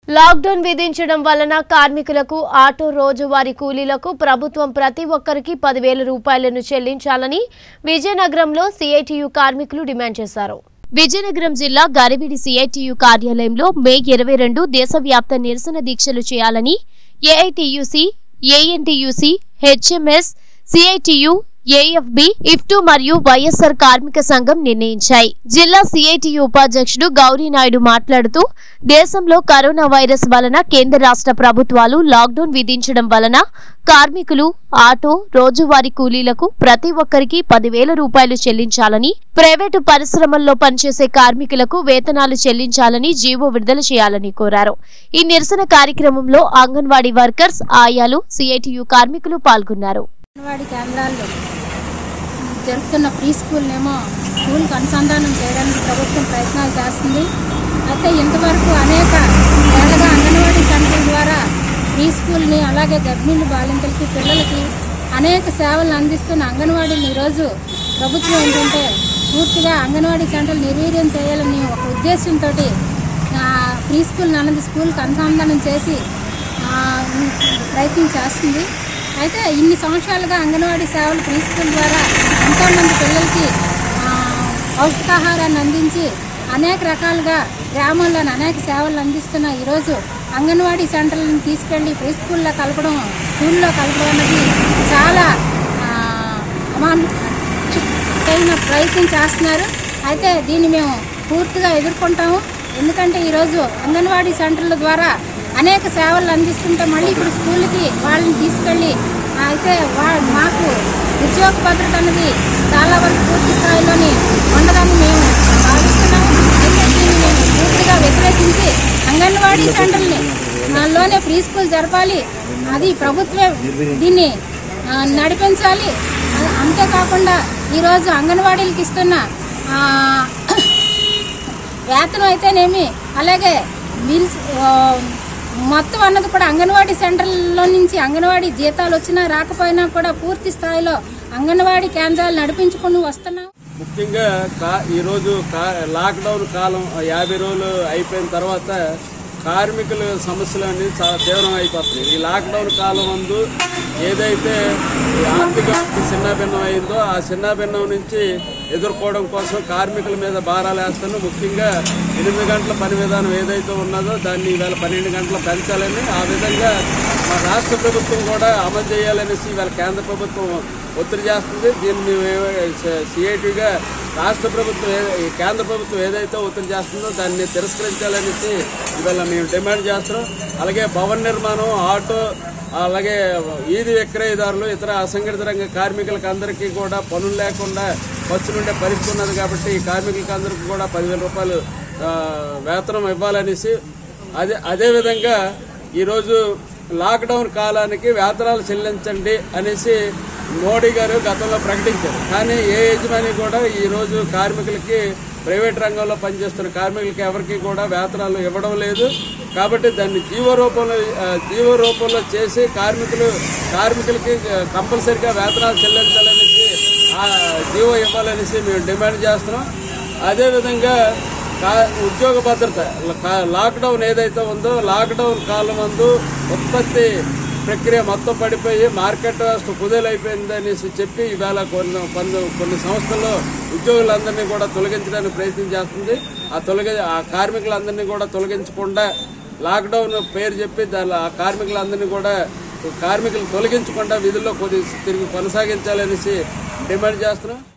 lockdown విధించడం వలన కార్మికులకు ఆటో రోజువారీ కూలీలకు ప్రభుత్వం ప్రతి ఒక్కరికి పదివేల రూపాయలను చెల్లించాలని విజయనగరంలో సిఐటియు కార్మికులు డిమాండ్ చేశారు విజయనగరం జిల్లా గరివిడి సిఐటియు కార్యాలయంలో మే ఇరవై రెండు దేశవ్యాప్త నిరసన దీక్షలు చేయాలని AITUC INTUC HMS CITU AFB IFTU మరియు వైఎస్ఆర్ కార్మిక సంఘం నిర్ణయించాయి జిల్లా సిఐటియు ఉపాధ్యక్షుడు గౌరీనాయుడు మాట్లాడుతూ దేశంలో కరోనా వైరస్ వలన కేంద్ర రాష్ట్ర ప్రభుత్వాలు లాక్డౌన్ విధించడం వలన కార్మికులు ఆటో రోజువారీ కూలీలకు ప్రతి ఒక్కరికి పదివేల రూపాయలు చెల్లించాలని ప్రైవేటు పరిశ్రమల్లో పనిచేసే కార్మికులకు వేతనాలు చెల్లించాలని జీవో విడుదల చేయాలని కోరారు ఈ నిరసన కార్యక్రమంలో అంగన్వాడీ వర్కర్స్ ఆయాలు సిఐటియు కార్మికులు పాల్గొన్నారు అంగన్వాడీ కేంద్రాల్లో జరుగుతున్న ప్రీ స్కూల్నేమో స్కూల్కి అనుసంధానం చేయడానికి ప్రభుత్వం ప్రయత్నాలు చేస్తుంది అయితే ఇంతవరకు అనేక ఏళ్ళగా అంగన్వాడీ సెంటర్ ద్వారా ప్రీ స్కూల్ని అలాగే గర్భిణీలు బాలింతలకి పిల్లలకి అనేక సేవలు అందిస్తున్న అంగన్వాడీని ఈరోజు ప్రభుత్వం ఏంటంటే పూర్తిగా అంగన్వాడీ సెంటర్లు నిర్వీర్యం చేయాలని ఒక ఉద్దేశంతో ప్రీ స్కూల్ అన్నది స్కూల్కి అనుసంధానం చేసి ఆ, ప్రయత్నం చేస్తుంది అయితే ఇన్ని సంవత్సరాలుగా అంగన్వాడీ సేవలు ప్రీ స్కూల్ ద్వారా ఎంతోమంది పిల్లలకి ఆ, పౌష్టికాహారాన్ని అందించి అనేక రకాలుగా గ్రామాల్లోని అనేక సేవలు అందిస్తున్న ఈరోజు అంగన్వాడీ సెంటర్లను తీసుకెళ్లి ప్రీ స్కూల్లో కలపడం స్కూల్లో కలపడం అనేది చాలా ఆ, అమాను తగిన ప్రయత్నం చేస్తున్నారు అయితే దీన్ని మేము పూర్తిగా ఎదుర్కొంటాము ఎందుకంటే ఈరోజు అంగన్వాడీ సెంటర్ల ద్వారా అనేక సేవలు అందిస్తుంటే మళ్ళీ ఇప్పుడు స్కూల్కి వాళ్ళని తీసుకెళ్ళి అయితే వా మాకు ఉద్యోగ భద్రత అనేది చాలా వరకు పూర్తి స్థాయిలోని ఉండదని మేము భావిస్తున్నాము అయితే దీన్ని మేము పూర్తిగా వ్యతిరేకించి అంగన్వాడీ సెంటర్ని లోనే ప్రీ స్కూల్ జరపాలి అది ప్రభుత్వమే దీన్ని ఆ, నడిపించాలి ఆ, అంతేకాకుండా ఈరోజు అంగన్వాడీలకు ఇస్తున్న ఆ, వేతనం అయితేనేమి అలాగే మీల్స్ ఆ, మొత్తం అన్నది కూడా అంగన్వాడీ సెంటర్లో నుంచి అంగన్వాడీ జీతాలు వచ్చినా రాకపోయినా కూడా పూర్తి స్థాయిలో అంగన్వాడీ కేంద్రాలు నడిపించుకుని వస్తున్నాం ముఖ్యంగా కా ఈరోజు కా లాక్డౌన్ కాలం యాభై రోజులు అయిపోయిన తర్వాత కార్మికుల సమస్యలు అనేది చాలా తీవ్రం అయిపోతున్నాయి ఈ లాక్డౌన్ కాలం ముందు ఏదైతే ఈ ఆర్థిక చిన్నాభిన్నం అయిందో ఆ చిన్నాభిన్నం నుంచి ఎదుర్కోవడం కోసం కార్మికుల మీద భారాలు వేస్తాను ముఖ్యంగా ఎనిమిది గంటల పని విధానం ఏదైతే ఉన్నదో దాన్ని ఈవేళ పన్నెండు గంటలు పెంచాలని ఆ విధంగా మా రాష్ట్ర ప్రభుత్వం కూడా అమలు చేయాలనేసి ఇవాళ కేంద్ర ప్రభుత్వం ఒత్తిడి చేస్తుంది దీన్ని సిఐటిగా రాష్ట్ర ప్రభుత్వం ఏ- ఈ కేంద్ర ప్రభుత్వం ఏదైతే ఒత్తిడి చేస్తుందో దాన్ని తిరస్కరించాలనేసి ఇవాళ మేము డిమాండ్ చేస్తున్నాం అలాగే భవన నిర్మాణం ఆటో అలాగే ఈది విక్రయదారులు ఇతర అసంఘటిత రంగ కార్మికులకు అందరికీ కూడా పనులు లేకుండా ఖర్చులుండే పరిస్థితి ఉన్నది కాబట్టి ఈ కార్మికులకు అందరికీ కూడా పదివేల రూపాయలు ఆ, వేతనం ఇవ్వాలనేసి అదే అదేవిధంగా ఈరోజు లాక్డౌన్ కాలానికి వేతనాలు చెల్లించండి అనేసి మోడీ గారు గతంలో ప్రకటించారు కానీ ఏ యజమాని కూడా ఈరోజు కార్మికులకి ప్రైవేట్ రంగంలో పనిచేస్తున్న కార్మికులకి ఎవరికి కూడా వేతనాలు ఇవ్వడం లేదు కాబట్టి దాన్ని జీవో రూపంలో ఆ, జీవో రూపంలో చేసి కార్మికులు కార్మికులకి కంపల్సరిగా వేతనాలు చెల్లించాలనేసి ఆ జీవో ఇవ్వాలనేసి మేము డిమాండ్ చేస్తున్నాం అదేవిధంగా కా- ఉద్యోగ భద్రత లా- లాక్డౌన్ ఏదైతే ఉందో లాక్డౌన్ కాలం ముందు ఉత్పత్తి ప్రక్రియ మొత్తం పడిపోయి మార్కెట్ వ్యవస్థ కుదేలైపోయింది అనేసి చెప్పి ఇవాళ కొన్ని కొన్ని కొన్ని సంస్థల్లో ఉద్యోగులందరినీ కూడా తొలగించడానికి ప్రయత్నం చేస్తుంది ఆ తొలగి ఆ కార్మికులందరినీ కూడా తొలగించకుండా లాక్డౌన్ పేరు చెప్పి దాని ఆ కార్మికులందరినీ కూడా కార్మికులు తొలగించకుండా విధుల్లో కొద్ది తిరిగి కొనసాగించాలనేసి డిమాండ్ చేస్తున్నాం